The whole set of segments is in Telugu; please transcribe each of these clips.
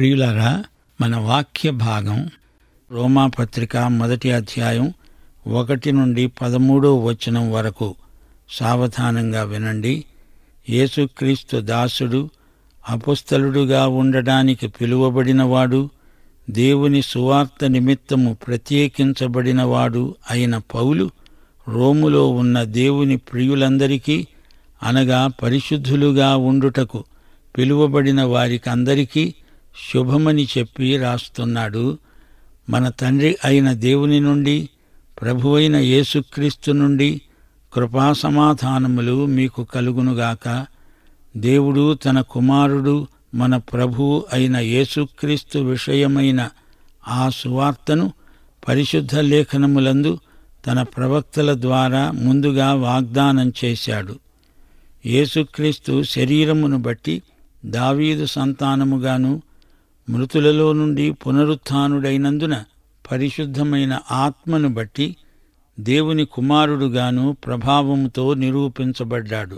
ప్రియులారా మన వాక్య భాగం రోమాపత్రిక మొదటి అధ్యాయం ఒకటి నుండి పదమూడో వచనం వరకు సావధానంగా వినండి యేసుక్రీస్తు దాసుడు అపుస్తలుడుగా ఉండడానికి పిలువబడినవాడు దేవుని సువార్త నిమిత్తము ప్రత్యేకించబడినవాడు అయిన పౌలు రోములో ఉన్న దేవుని ప్రియులందరికీ అనగా పరిశుద్ధులుగా ఉండుటకు పిలువబడిన వారికందరికీ శుభమని చెప్పి రాస్తున్నాడు మన తండ్రి అయిన దేవుని నుండి ప్రభువైన యేసుక్రీస్తు నుండి కృపా సమాధానములు మీకు కలుగునుగాక దేవుడు తన కుమారుడు మన ప్రభువు అయిన యేసుక్రీస్తు విషయమైన ఆ సువార్తను పరిశుద్ధ లేఖనములందు తన ప్రవక్తల ద్వారా ముందుగా వాగ్దానం చేశాడు యేసుక్రీస్తు శరీరమును బట్టి దావీదు సంతానముగాను మృతులలో నుండి పునరుత్థానుడైనందున పరిశుద్ధమైన ఆత్మను బట్టి దేవుని కుమారుడుగాను ప్రభావముతో నిరూపించబడ్డాడు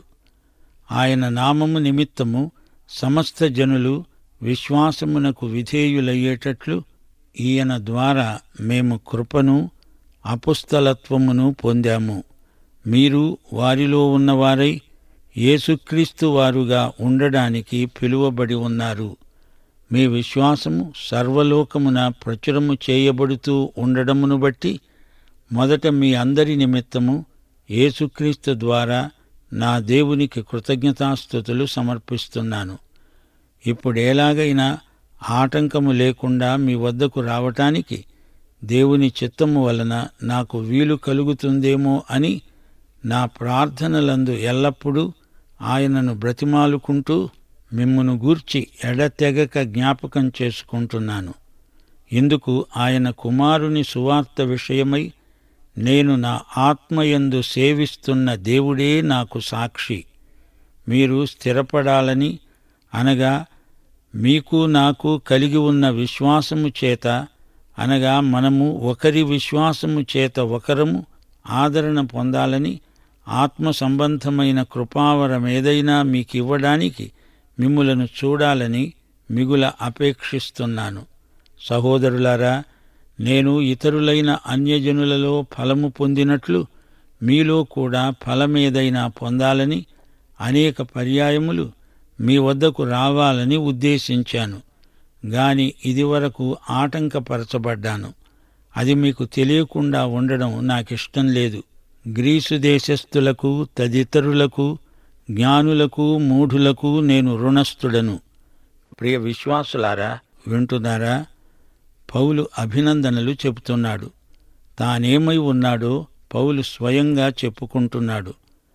ఆయన నామము నిమిత్తము సమస్త జనులు విశ్వాసమునకు విధేయులయ్యేటట్లు ఈయన ద్వారా మేము కృపను అపుస్తలత్వమును పొందాము మీరు వారిలో ఉన్నవారై యేసుక్రీస్తు వారుగా ఉండడానికి పిలువబడి ఉన్నారు మీ విశ్వాసము సర్వలోకమున ప్రచురము చేయబడుతూ ఉండడమును బట్టి మొదట మీ అందరి నిమిత్తము యేసుక్రీస్తు ద్వారా నా దేవునికి కృతజ్ఞతాస్థుతులు సమర్పిస్తున్నాను ఇప్పుడేలాగైనా ఆటంకము లేకుండా మీ వద్దకు రావటానికి దేవుని చిత్తము వలన నాకు వీలు కలుగుతుందేమో అని నా ప్రార్థనలందు ఎల్లప్పుడూ ఆయనను బ్రతిమాలుకుంటూ మిమ్మును గూర్చి ఎడతెగక జ్ఞాపకం చేసుకుంటున్నాను ఇందుకు ఆయన కుమారుని సువార్త విషయమై నేను నా ఆత్మయందు సేవిస్తున్న దేవుడే నాకు సాక్షి మీరు స్థిరపడాలని అనగా మీకు నాకు కలిగి ఉన్న విశ్వాసము చేత అనగా మనము ఒకరి విశ్వాసము చేత ఒకరము ఆదరణ పొందాలని ఆత్మ సంబంధమైన కృపావరం ఏదైనా మీకు ఇవ్వడానికి మిమ్ములను చూడాలని మిగుల అపేక్షిస్తున్నాను సహోదరులారా నేను ఇతరులైన అన్యజనులలో ఫలము పొందినట్లు మీలో కూడా ఫలమేదైనా పొందాలని అనేక పర్యాయములు మీ వద్దకు రావాలని ఉద్దేశించాను గాని ఇదివరకు ఆటంకపరచబడ్డాను అది మీకు తెలియకుండా ఉండడం నాకిష్టం లేదు గ్రీసు దేశస్థులకు తదితరులకు జ్ఞానులకు మూఢులకు నేను రుణస్థుడను ప్రియ విశ్వాసులారా వింటున్నారా పౌలు అభినందనలు చెబుతున్నాడు తానేమై ఉన్నాడో పౌలు స్వయంగా చెప్పుకుంటున్నాడు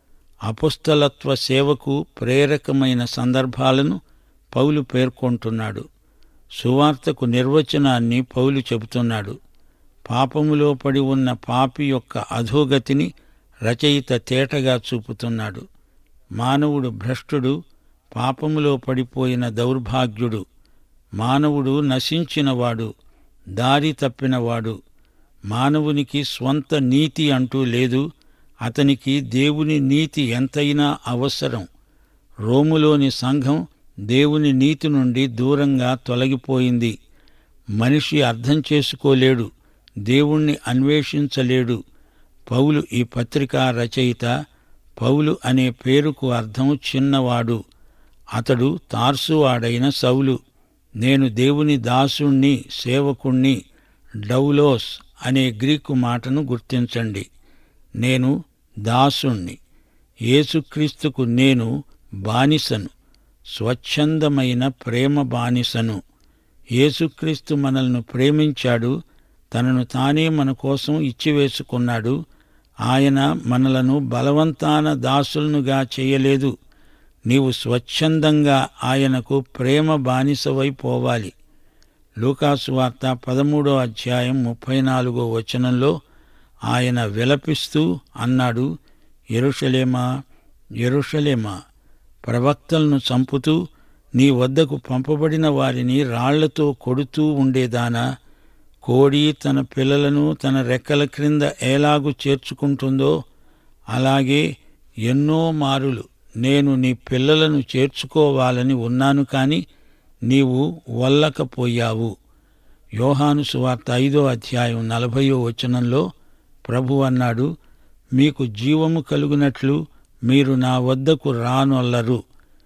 అపుస్తలత్వ సేవకు ప్రేరకమైన సందర్భాలను పౌలు పేర్కొంటున్నాడు సువార్తకు నిర్వచనాన్ని పౌలు చెబుతున్నాడు పాపములో పడి ఉన్న పాపి యొక్క అధోగతిని రచయిత తేటగా చూపుతున్నాడు మానవుడు భ్రష్టుడు పాపములో పడిపోయిన దౌర్భాగ్యుడు మానవుడు నశించినవాడు దారి తప్పినవాడు మానవునికి స్వంత నీతి అంటూ లేదు అతనికి దేవుని నీతి ఎంతైనా అవసరం రోములోని సంఘం దేవుని నీతి నుండి దూరంగా తొలగిపోయింది మనిషి అర్థం చేసుకోలేడు దేవుణ్ణి అన్వేషించలేడు పౌలు ఈ పత్రికా రచయిత పౌలు అనే పేరుకు అర్థం చిన్నవాడు అతడు తార్సువాడైన సౌలు నేను దేవుని దాసుణ్ణి సేవకుణ్ణి డౌలోస్ అనే గ్రీకు మాటను గుర్తించండి నేను దాసుణ్ణి యేసుక్రీస్తుకు నేను బానిసను స్వచ్ఛందమైన ప్రేమ బానిసను యేసుక్రీస్తు మనల్ని ప్రేమించాడు తనను తానే మన కోసం ఇచ్చివేసుకున్నాడు ఆయన మనలను బలవంతాన దాసులనుగా చేయలేదు నీవు స్వచ్ఛందంగా ఆయనకు ప్రేమ బానిసవై పోవాలి లూకాసు వార్త పదమూడో అధ్యాయం ముప్పై నాలుగో వచనంలో ఆయన విలపిస్తూ అన్నాడు ఎరుషలేమా ఎరుషలేమా ప్రవక్తలను చంపుతూ నీ వద్దకు పంపబడిన వారిని రాళ్లతో కొడుతూ ఉండేదానా కోడి తన పిల్లలను తన రెక్కల క్రింద ఎలాగు చేర్చుకుంటుందో అలాగే ఎన్నో మారులు నేను నీ పిల్లలను చేర్చుకోవాలని ఉన్నాను కాని నీవు వల్లకపోయావు యోహాను సువార్త ఐదో అధ్యాయం నలభయో వచనంలో ప్రభు అన్నాడు మీకు జీవము కలుగునట్లు మీరు నా వద్దకు రానొల్లరు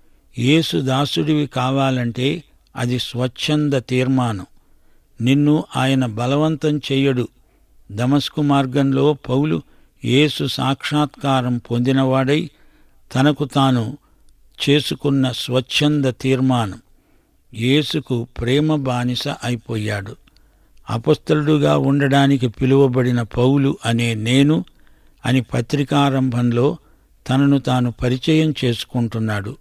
యేసు దాసుడివి కావాలంటే అది స్వచ్ఛంద తీర్మానం నిన్ను ఆయన బలవంతం చెయ్యడు దమస్కు మార్గంలో పౌలు యేసు సాక్షాత్కారం పొందినవాడై తనకు తాను చేసుకున్న స్వచ్ఛంద తీర్మానం యేసుకు ప్రేమ బానిస అయిపోయాడు అపస్థలుడుగా ఉండడానికి పిలువబడిన పౌలు అనే నేను అని పత్రికారంభంలో తనను తాను పరిచయం చేసుకుంటున్నాడు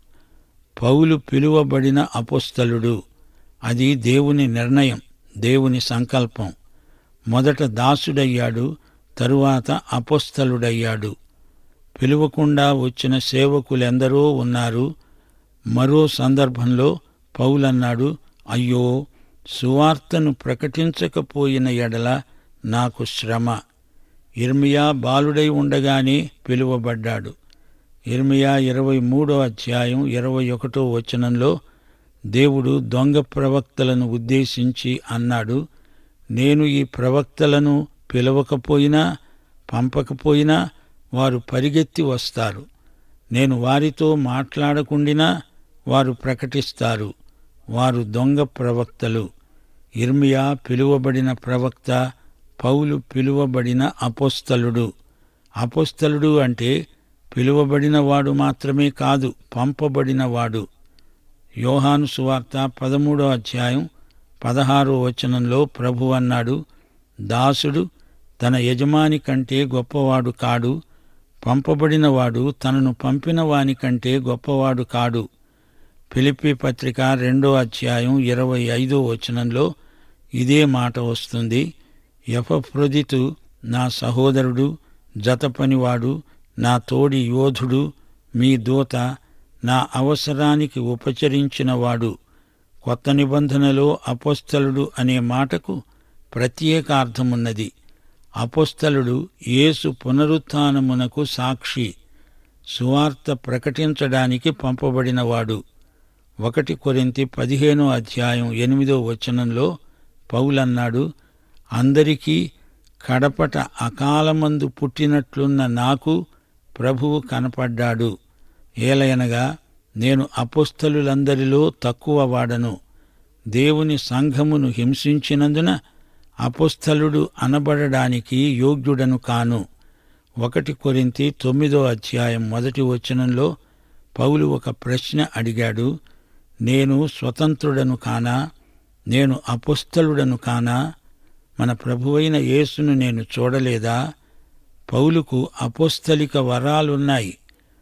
పౌలు పిలువబడిన అపస్థలుడు అది దేవుని నిర్ణయం దేవుని సంకల్పం మొదట దాసుడయ్యాడు తరువాత అపస్థలుడయ్యాడు పిలువకుండా వచ్చిన సేవకులెందరో ఉన్నారు మరో సందర్భంలో పౌలన్నాడు అయ్యో సువార్తను ప్రకటించకపోయిన ఎడల నాకు శ్రమ ఇర్మియా బాలుడై ఉండగానే పిలువబడ్డాడు ఇర్మియా ఇరవై మూడో అధ్యాయం ఇరవై ఒకటో వచనంలో దేవుడు దొంగ ప్రవక్తలను ఉద్దేశించి అన్నాడు నేను ఈ ప్రవక్తలను పిలవకపోయినా పంపకపోయినా వారు పరిగెత్తి వస్తారు నేను వారితో మాట్లాడకుండినా వారు ప్రకటిస్తారు వారు దొంగ ప్రవక్తలు ఇర్మియా పిలువబడిన ప్రవక్త పౌలు పిలువబడిన అపోస్తలుడు అపోస్తలుడు అంటే పిలువబడినవాడు మాత్రమే కాదు పంపబడినవాడు యోహాను సువార్త పదమూడో అధ్యాయం పదహారో వచనంలో ప్రభు అన్నాడు దాసుడు తన యజమాని కంటే గొప్పవాడు కాడు పంపబడినవాడు తనను పంపిన వాని కంటే గొప్పవాడు కాడు ఫిలిప్పి పత్రిక రెండో అధ్యాయం ఇరవై ఐదో వచనంలో ఇదే మాట వస్తుంది యఫప్రొదితు నా సహోదరుడు జతపనివాడు నా తోడి యోధుడు మీ దూత నా అవసరానికి ఉపచరించినవాడు కొత్త నిబంధనలో అపోస్తలుడు అనే మాటకు ప్రత్యేక అర్థమున్నది అపోస్తలుడు యేసు పునరుత్నమునకు సాక్షి సువార్త ప్రకటించడానికి పంపబడినవాడు ఒకటి కొరింతి పదిహేనో అధ్యాయం ఎనిమిదో వచనంలో పౌలన్నాడు అందరికీ కడపట అకాలమందు పుట్టినట్లున్న నాకు ప్రభువు కనపడ్డాడు ఏలయనగా నేను అపుస్తలులందరిలో తక్కువ వాడను దేవుని సంఘమును హింసించినందున అపుస్థలుడు అనబడడానికి యోగ్యుడను కాను ఒకటి కొరింతి తొమ్మిదో అధ్యాయం మొదటి వచనంలో పౌలు ఒక ప్రశ్న అడిగాడు నేను స్వతంత్రుడను కానా నేను అపుస్తలుడను కానా మన ప్రభువైన యేసును నేను చూడలేదా పౌలుకు అపోస్తలిక వరాలున్నాయి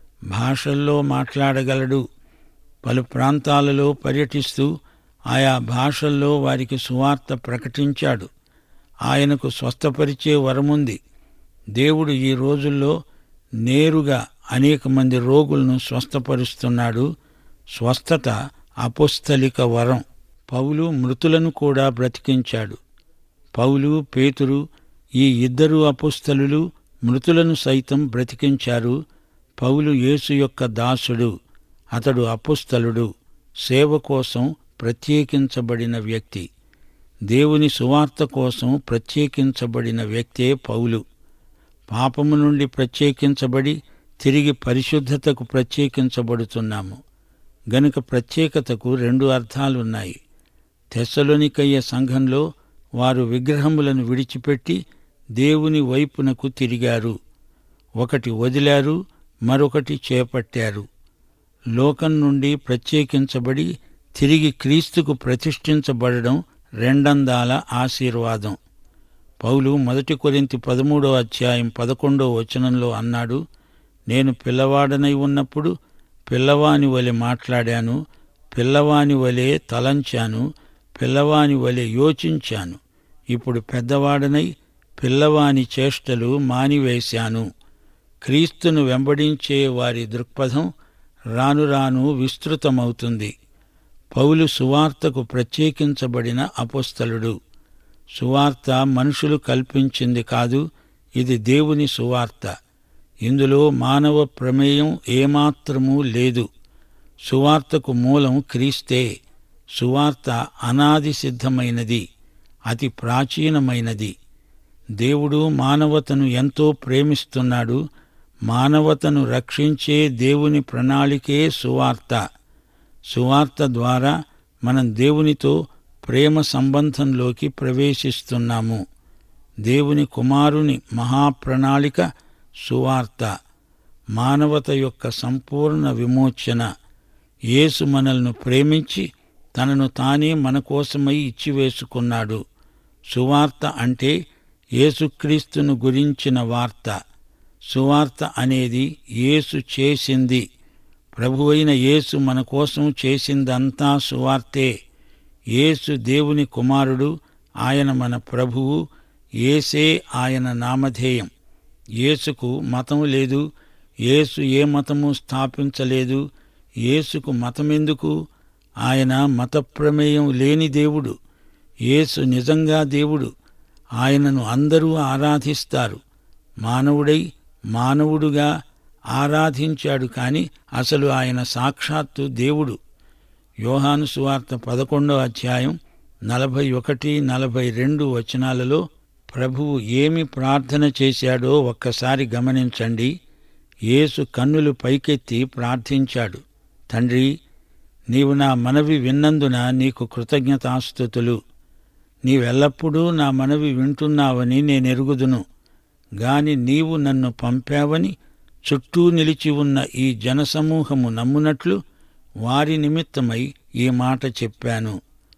భాషల్లో మాట్లాడగలడు పలు ప్రాంతాలలో పర్యటిస్తూ ఆయా భాషల్లో వారికి సువార్త ప్రకటించాడు ఆయనకు స్వస్థపరిచే వరముంది దేవుడు ఈ రోజుల్లో నేరుగా అనేక మంది రోగులను స్వస్థపరుస్తున్నాడు స్వస్థత అపోస్తలిక వరం పౌలు మృతులను కూడా బ్రతికించాడు పౌలు పేతురు ఈ ఇద్దరు అపుస్తలులు మృతులను సైతం బ్రతికించారు పౌలు యేసు యొక్క దాసుడు అతడు అపుస్తలుడు సేవ కోసం ప్రత్యేకించబడిన వ్యక్తి దేవుని సువార్త కోసం ప్రత్యేకించబడిన వ్యక్తే పౌలు పాపము నుండి ప్రత్యేకించబడి తిరిగి పరిశుద్ధతకు ప్రత్యేకించబడుతున్నాము గనుక ప్రత్యేకతకు రెండు అర్థాలున్నాయి తెస్సలోనికయ్య సంఘంలో వారు విగ్రహములను విడిచిపెట్టి దేవుని వైపునకు తిరిగారు ఒకటి వదిలారు మరొకటి చేపట్టారు లోకం నుండి ప్రత్యేకించబడి తిరిగి క్రీస్తుకు ప్రతిష్ఠించబడడం రెండందాల ఆశీర్వాదం పౌలు మొదటి కొరింతి పదమూడో అధ్యాయం పదకొండో వచనంలో అన్నాడు నేను పిల్లవాడనై ఉన్నప్పుడు పిల్లవాని వలె మాట్లాడాను పిల్లవాని వలె తలంచాను పిల్లవాని వలె యోచించాను ఇప్పుడు పెద్దవాడనై పిల్లవాని చేష్టలు మానివేశాను క్రీస్తును వెంబడించే వారి దృక్పథం రాను రాను విస్తృతమవుతుంది పౌలు సువార్తకు ప్రత్యేకించబడిన అపోస్తలుడు సువార్త మనుషులు కల్పించింది కాదు ఇది దేవుని సువార్త ఇందులో మానవ ప్రమేయం ఏమాత్రమూ లేదు సువార్తకు మూలం క్రీస్తే సువార్త అనాది సిద్ధమైనది అతి ప్రాచీనమైనది దేవుడు మానవతను ఎంతో ప్రేమిస్తున్నాడు మానవతను రక్షించే దేవుని ప్రణాళికే సువార్త సువార్త ద్వారా మనం దేవునితో ప్రేమ సంబంధంలోకి ప్రవేశిస్తున్నాము దేవుని కుమారుని మహాప్రణాళిక సువార్త మానవత యొక్క సంపూర్ణ విమోచన యేసు మనల్ని ప్రేమించి తనను తానే మన కోసమై ఇచ్చివేసుకున్నాడు సువార్త అంటే యేసుక్రీస్తును గురించిన వార్త సువార్త అనేది యేసు చేసింది ప్రభువైన యేసు మన కోసం చేసిందంతా సువార్తే యేసు దేవుని కుమారుడు ఆయన మన ప్రభువు యేసే ఆయన నామధేయం యేసుకు మతం లేదు యేసు ఏ మతము స్థాపించలేదు యేసుకు మతమెందుకు ఆయన మత ప్రమేయం లేని దేవుడు యేసు నిజంగా దేవుడు ఆయనను అందరూ ఆరాధిస్తారు మానవుడై మానవుడుగా ఆరాధించాడు కాని అసలు ఆయన సాక్షాత్తు దేవుడు యోహాను సువార్త పదకొండో అధ్యాయం నలభై ఒకటి నలభై రెండు వచనాలలో ప్రభువు ఏమి ప్రార్థన చేశాడో ఒక్కసారి గమనించండి యేసు కన్నులు పైకెత్తి ప్రార్థించాడు తండ్రి నీవు నా మనవి విన్నందున నీకు కృతజ్ఞతాస్థుతులు నీవెల్లప్పుడూ నా మనవి వింటున్నావని నేనెరుగుదును గాని నీవు నన్ను పంపావని చుట్టూ నిలిచి ఉన్న ఈ జనసమూహము నమ్మునట్లు వారి నిమిత్తమై ఈ మాట చెప్పాను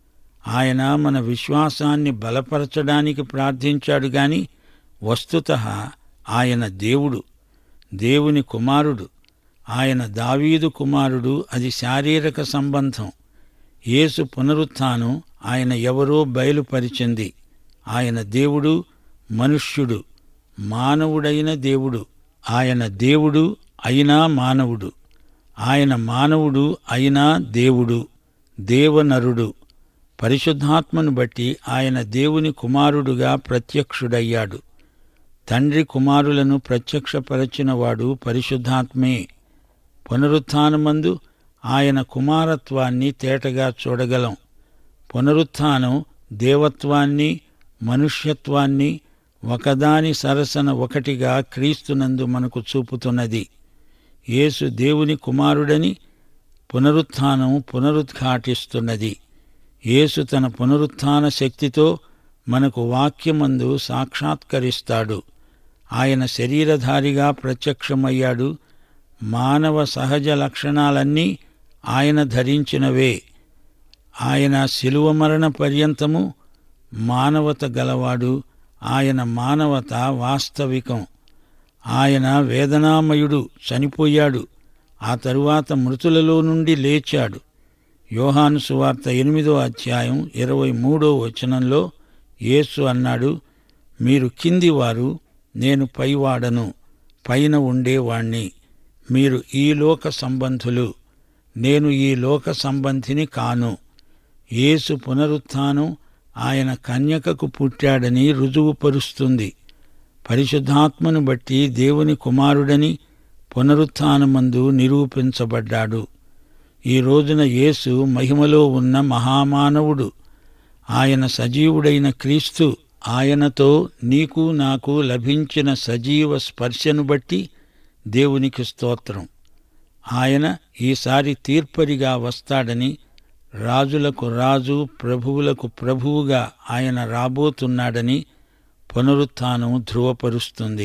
ఆయన మన విశ్వాసాన్ని బలపరచడానికి ప్రార్థించాడు గాని వస్తుత ఆయన దేవుడు దేవుని కుమారుడు ఆయన దావీదు కుమారుడు అది శారీరక సంబంధం యేసు పునరుత్థానం ఆయన ఎవరో బయలుపరిచింది ఆయన దేవుడు మనుష్యుడు మానవుడైన దేవుడు ఆయన దేవుడు అయినా మానవుడు ఆయన మానవుడు అయినా దేవుడు దేవనరుడు పరిశుద్ధాత్మను బట్టి ఆయన దేవుని కుమారుడుగా ప్రత్యక్షుడయ్యాడు తండ్రి కుమారులను ప్రత్యక్షపరచినవాడు పరిశుద్ధాత్మే పునరుత్థానమందు ఆయన కుమారత్వాన్ని తేటగా చూడగలం పునరుత్థానం దేవత్వాన్ని మనుష్యత్వాన్ని ఒకదాని సరసన ఒకటిగా క్రీస్తునందు మనకు చూపుతున్నది యేసు దేవుని కుమారుడని పునరుత్థానం పునరుద్ఘాటిస్తున్నది యేసు తన పునరుత్థాన శక్తితో మనకు వాక్యమందు సాక్షాత్కరిస్తాడు ఆయన శరీరధారిగా ప్రత్యక్షమయ్యాడు మానవ సహజ లక్షణాలన్నీ ఆయన ధరించినవే ఆయన శిలువ మరణ పర్యంతము మానవత గలవాడు ఆయన మానవత వాస్తవికం ఆయన వేదనామయుడు చనిపోయాడు ఆ తరువాత మృతులలో నుండి లేచాడు యోహాను సువార్త ఎనిమిదో అధ్యాయం ఇరవై మూడో వచనంలో యేసు అన్నాడు మీరు కిందివారు నేను పైవాడను పైన ఉండేవాణ్ణి మీరు ఈ లోక సంబంధులు నేను ఈ లోక సంబంధిని కాను యేసు పునరుత్థానం ఆయన కన్యకకు పుట్టాడని రుజువుపరుస్తుంది పరిశుద్ధాత్మను బట్టి దేవుని కుమారుడని పునరుత్థానమందు నిరూపించబడ్డాడు ఈ రోజున యేసు మహిమలో ఉన్న మహామానవుడు ఆయన సజీవుడైన క్రీస్తు ఆయనతో నీకు నాకు లభించిన సజీవ స్పర్శను బట్టి దేవునికి స్తోత్రం ఆయన ఈసారి తీర్పరిగా వస్తాడని రాజులకు రాజు ప్రభువులకు ప్రభువుగా ఆయన రాబోతున్నాడని పునరుత్థానం ధృవపరుస్తుంది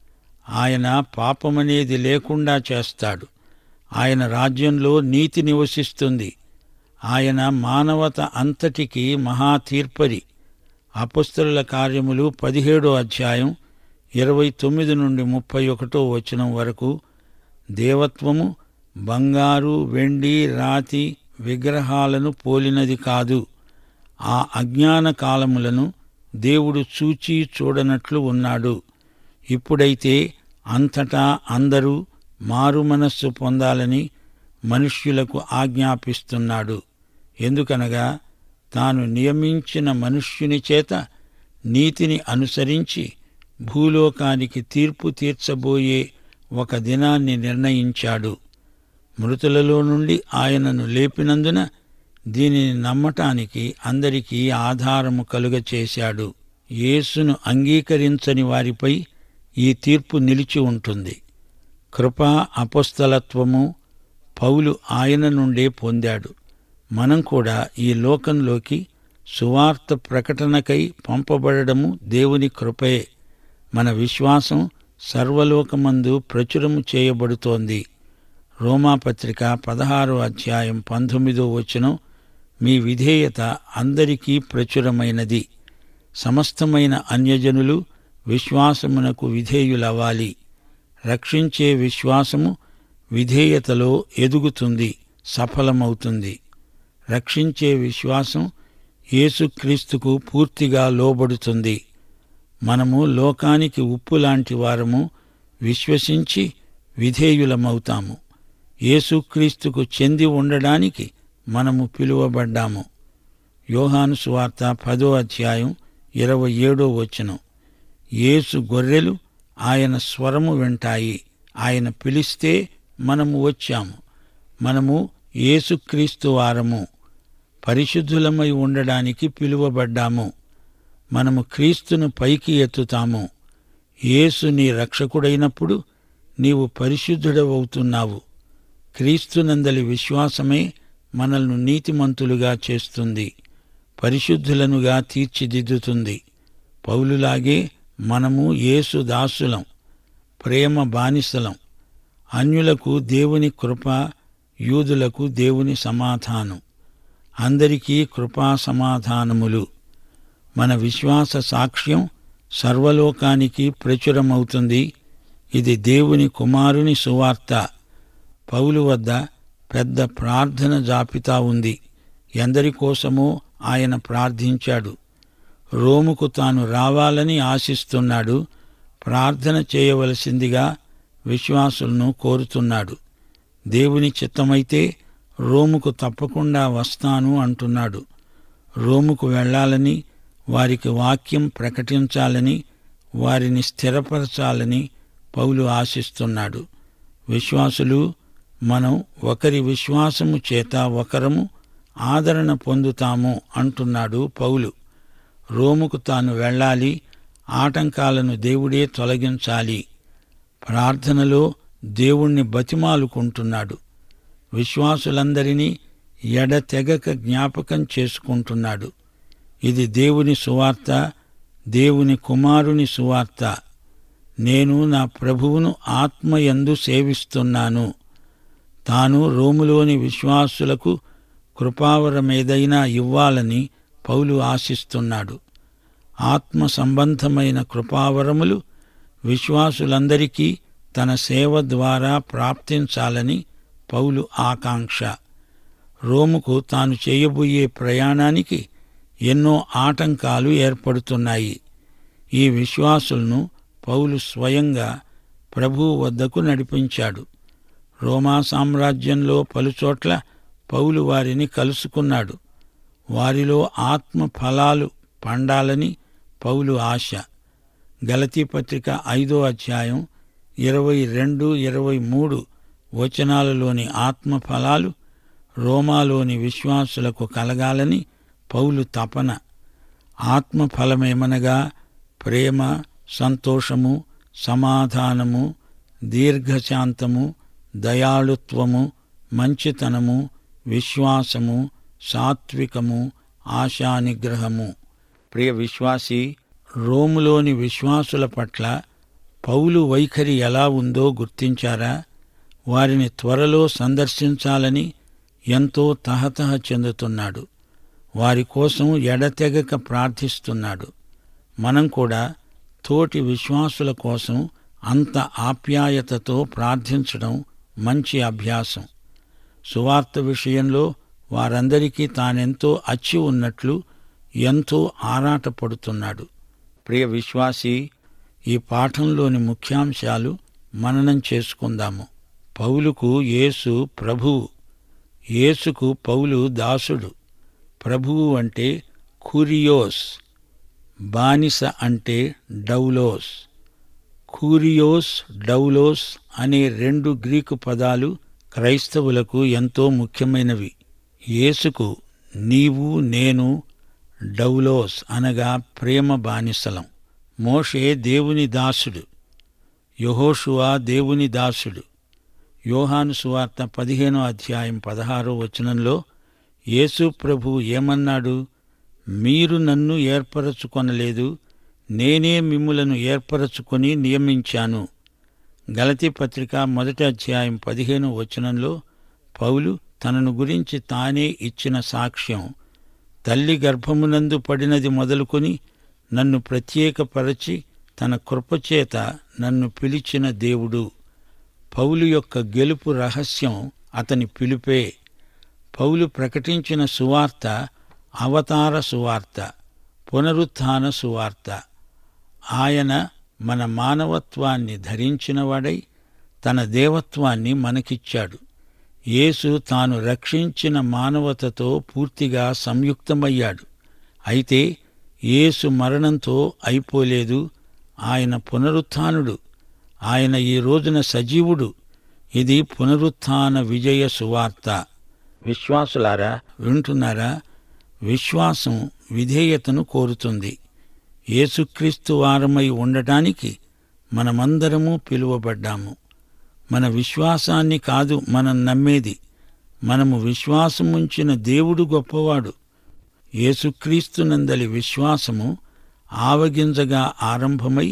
ఆయన పాపమనేది లేకుండా చేస్తాడు ఆయన రాజ్యంలో నీతి నివసిస్తుంది ఆయన మానవత అంతటికి మహా తీర్పరి అపస్తుల కార్యములు పదిహేడో అధ్యాయం ఇరవై తొమ్మిది నుండి ముప్పై ఒకటో వచనం వరకు దేవత్వము బంగారు వెండి రాతి విగ్రహాలను పోలినది కాదు ఆ అజ్ఞాన కాలములను దేవుడు చూచి చూడనట్లు ఉన్నాడు ఇప్పుడైతే అంతటా అందరూ మారు మనస్సు పొందాలని మనుష్యులకు ఆజ్ఞాపిస్తున్నాడు ఎందుకనగా తాను నియమించిన మనుష్యుని చేత నీతిని అనుసరించి భూలోకానికి తీర్పు తీర్చబోయే ఒక దినాన్ని నిర్ణయించాడు మృతులలో నుండి ఆయనను లేపినందున దీనిని నమ్మటానికి అందరికీ ఆధారము కలుగ చేశాడు యేసును అంగీకరించని వారిపై ఈ తీర్పు నిలిచి ఉంటుంది కృపా అపస్థలత్వము పౌలు ఆయన నుండే పొందాడు మనం కూడా ఈ లోకంలోకి సువార్త ప్రకటనకై పంపబడము దేవుని కృపయే మన విశ్వాసం సర్వలోకమందు ప్రచురము చేయబడుతోంది రోమాపత్రిక పదహారో అధ్యాయం పంతొమ్మిదో వచనం మీ విధేయత అందరికీ ప్రచురమైనది సమస్తమైన అన్యజనులు విశ్వాసమునకు విధేయులవ్వాలి రక్షించే విశ్వాసము విధేయతలో ఎదుగుతుంది సఫలమవుతుంది రక్షించే విశ్వాసం యేసుక్రీస్తుకు పూర్తిగా లోబడుతుంది మనము లోకానికి ఉప్పు లాంటి వారము విశ్వసించి విధేయులమవుతాము యేసుక్రీస్తుకు చెంది ఉండడానికి మనము పిలువబడ్డాము యోహాను సువార్త పదో అధ్యాయం ఇరవై ఏడో వచనం యేసు గొర్రెలు ఆయన స్వరము వింటాయి ఆయన పిలిస్తే మనము వచ్చాము మనము యేసుక్రీస్తు వారము పరిశుద్ధులమై ఉండడానికి పిలువబడ్డాము మనము క్రీస్తును పైకి ఎత్తుతాము యేసు నీ రక్షకుడైనప్పుడు నీవు పరిశుద్ధుడవవుతున్నావు క్రీస్తునందలి విశ్వాసమే మనల్ని నీతిమంతులుగా చేస్తుంది పరిశుద్ధులనుగా తీర్చిదిద్దుతుంది పౌలులాగే మనము యేసు దాసులం ప్రేమ బానిసలం అన్యులకు దేవుని కృప యూదులకు దేవుని సమాధానం అందరికీ కృపా సమాధానములు మన విశ్వాస సాక్ష్యం సర్వలోకానికి ప్రచురమవుతుంది ఇది దేవుని కుమారుని సువార్త పౌలు వద్ద పెద్ద ప్రార్థన జాబితా ఉంది ఎందరి కోసమో ఆయన ప్రార్థించాడు రోముకు తాను రావాలని ఆశిస్తున్నాడు ప్రార్థన చేయవలసిందిగా విశ్వాసులను కోరుతున్నాడు దేవుని చిత్తమైతే రోముకు తప్పకుండా వస్తాను అంటున్నాడు రోముకు వెళ్ళాలని వారికి వాక్యం ప్రకటించాలని వారిని స్థిరపరచాలని పౌలు ఆశిస్తున్నాడు విశ్వాసులు మనం ఒకరి విశ్వాసము చేత ఒకరము ఆదరణ పొందుతాము అంటున్నాడు పౌలు రోముకు తాను వెళ్ళాలి ఆటంకాలను దేవుడే తొలగించాలి ప్రార్థనలో దేవుణ్ణి బతిమాలుకుంటున్నాడు విశ్వాసులందరినీ ఎడతెగక జ్ఞాపకం చేసుకుంటున్నాడు ఇది దేవుని సువార్త దేవుని కుమారుని సువార్త నేను నా ప్రభువును ఆత్మయందు సేవిస్తున్నాను తాను రోములోని విశ్వాసులకు కృపావరమేదైనా ఇవ్వాలని పౌలు ఆశిస్తున్నాడు ఆత్మ సంబంధమైన కృపావరములు విశ్వాసులందరికీ తన సేవ ద్వారా ప్రాప్తించాలని పౌలు ఆకాంక్ష రోముకు తాను చేయబోయే ప్రయాణానికి ఎన్నో ఆటంకాలు ఏర్పడుతున్నాయి ఈ విశ్వాసులను పౌలు స్వయంగా ప్రభువు వద్దకు నడిపించాడు రోమా సామ్రాజ్యంలో పలుచోట్ల పౌలు వారిని కలుసుకున్నాడు వారిలో ఆత్మ ఫలాలు పండాలని పౌలు ఆశ గలతీ పత్రిక ఐదో అధ్యాయం ఇరవై రెండు ఇరవై మూడు వచనాలలోని ఆత్మ ఫలాలు రోమాలోని విశ్వాసులకు కలగాలని పౌలు తపన ఆత్మ ఫలమేమనగా ప్రేమ సంతోషము సమాధానము దీర్ఘశాంతము దయాళుత్వము మంచితనము విశ్వాసము సాత్వికము ఆశానిగ్రహము ప్రియ విశ్వాసి రోములోని విశ్వాసుల పట్ల పౌలు వైఖరి ఎలా ఉందో గుర్తించారా వారిని త్వరలో సందర్శించాలని ఎంతో తహతహ చెందుతున్నాడు వారి కోసం ఎడతెగక ప్రార్థిస్తున్నాడు మనం కూడా తోటి విశ్వాసుల కోసం అంత ఆప్యాయతతో ప్రార్థించడం మంచి అభ్యాసం సువార్త విషయంలో వారందరికీ తానెంతో అచ్చి ఉన్నట్లు ఎంతో ఆరాటపడుతున్నాడు ప్రియ విశ్వాసి ఈ పాఠంలోని ముఖ్యాంశాలు మననం చేసుకుందాము పౌలుకు యేసు ప్రభువు యేసుకు పౌలు దాసుడు ప్రభువు అంటే కురియోస్ బానిస అంటే డౌలోస్ కూరియోస్ డౌలోస్ అనే రెండు గ్రీకు పదాలు క్రైస్తవులకు ఎంతో ముఖ్యమైనవి యేసుకు నీవు నేను డౌలోస్ అనగా ప్రేమ బానిసలం మోషే దేవుని దాసుడు యహోషువా దేవుని దాసుడు యోహాను సువార్త పదిహేనో అధ్యాయం పదహారో వచనంలో యేసు ప్రభు ఏమన్నాడు మీరు నన్ను ఏర్పరచుకొనలేదు నేనే మిమ్ములను ఏర్పరచుకొని నియమించాను గలతి పత్రిక మొదటి అధ్యాయం పదిహేను వచనంలో పౌలు తనను గురించి తానే ఇచ్చిన సాక్ష్యం తల్లి గర్భమునందు పడినది మొదలుకొని నన్ను ప్రత్యేకపరచి తన కృపచేత నన్ను పిలిచిన దేవుడు పౌలు యొక్క గెలుపు రహస్యం అతని పిలుపే పౌలు ప్రకటించిన సువార్త అవతార సువార్త పునరుత్థాన సువార్త ఆయన మన మానవత్వాన్ని ధరించినవాడై తన దేవత్వాన్ని మనకిచ్చాడు యేసు తాను రక్షించిన మానవతతో పూర్తిగా సంయుక్తమయ్యాడు అయితే యేసు మరణంతో అయిపోలేదు ఆయన పునరుత్థానుడు ఆయన ఈ రోజున సజీవుడు ఇది పునరుత్థాన విజయ సువార్త విశ్వాసులారా వింటున్నారా విశ్వాసం విధేయతను కోరుతుంది యేసుక్రీస్తు వారమై ఉండటానికి మనమందరము పిలువబడ్డాము మన విశ్వాసాన్ని కాదు మనం నమ్మేది మనము విశ్వాసముంచిన దేవుడు గొప్పవాడు యేసుక్రీస్తునందలి విశ్వాసము ఆవగింజగా ఆరంభమై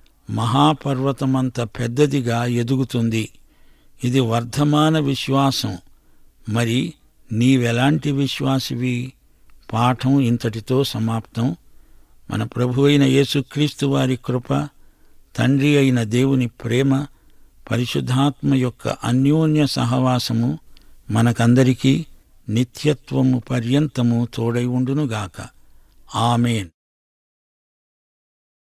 మహాపర్వతమంత పెద్దదిగా ఎదుగుతుంది ఇది వర్ధమాన విశ్వాసం మరి నీవెలాంటి విశ్వాసివి పాఠం ఇంతటితో సమాప్తం మన ప్రభు అయిన యేసుక్రీస్తు వారి కృప తండ్రి అయిన దేవుని ప్రేమ పరిశుద్ధాత్మ యొక్క అన్యోన్య సహవాసము మనకందరికీ నిత్యత్వము పర్యంతము తోడై ఉండునుగాక ఆమెన్